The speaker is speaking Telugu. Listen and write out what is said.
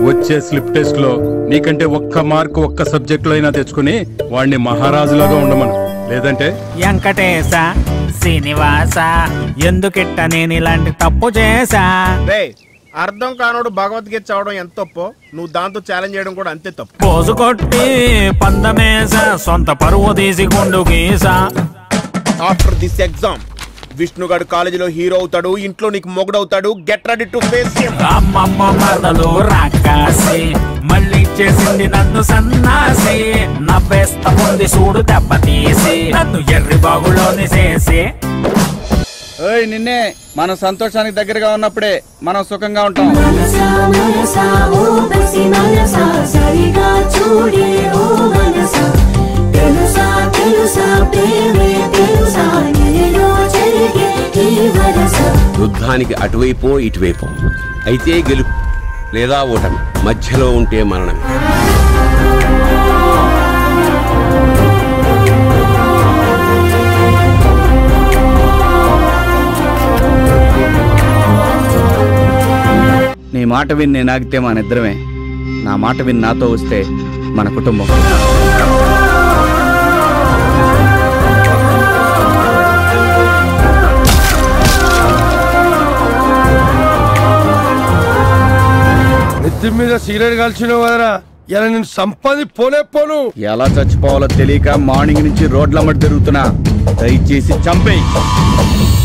వచ్చే స్లిప్ టెస్ట్ లో నీకంటే ఒక్క మార్కు ఒక్క సబ్జెక్ట్ లో అయినా తెచ్చుకుని వాడిని మహారాజులాగా ఉండమను లేదంటే వెంకటేశ శ్రీనివాస ఎందుకిట్ట నేను ఇలాంటి తప్పు చేశా రే అర్థం కానోడు భగవద్గీత చదవడం ఎంత తప్పో నువ్వు దాంతో ఛాలెంజ్ చేయడం కూడా అంతే తప్పు పోజు కొట్టి పందమేస సొంత పరువు తీసి గుండు గీసా ఆఫ్టర్ దిస్ ఎగ్జామ్ విష్ణుగాడు కాలేజీలో హీరో అవుతాడు ఇంట్లో నీకు మొగుడవుతాడు గెట్ రెడీ టు ఫేస్ అమ్మమ్మ మరదలు రాకాసి మళ్ళీ చేసింది నన్ను సన్నాసి నవ్వేస్తా ఉంది చూడు దెబ్బతీసి నన్ను ఎర్రి బాగులోని చేసి ఏయ్ నిన్నే మనం సంతోషానికి దగ్గరగా ఉన్నప్పుడే మనం సుఖంగా ఉంటాం మనసా మనసా ఓ బసి మనసా సరిగా చూడే ఓ మనసా తెలుసా తెలుసా ప్రేమే తెలుసా నీలో జరిగే ఈ వరస యుద్ధానికి అటువైపో ఇటువైపో అయితే గెలుపు లేదా ఓటమి మధ్యలో ఉంటే మరణమే నీ మాట విని నేను ఆగితే మన ఇద్దరమే నా మాట విని నాతో వస్తే మన కుటుంబం నెత్తి మీద సిగరెట్ కాల్చినావు కదరా ఇలా నేను సంపాది పోనే పోను ఎలా చచ్చిపోవాలో తెలియక మార్నింగ్ నుంచి రోడ్ల మధ్య తిరుగుతున్నా దయచేసి చంపేయి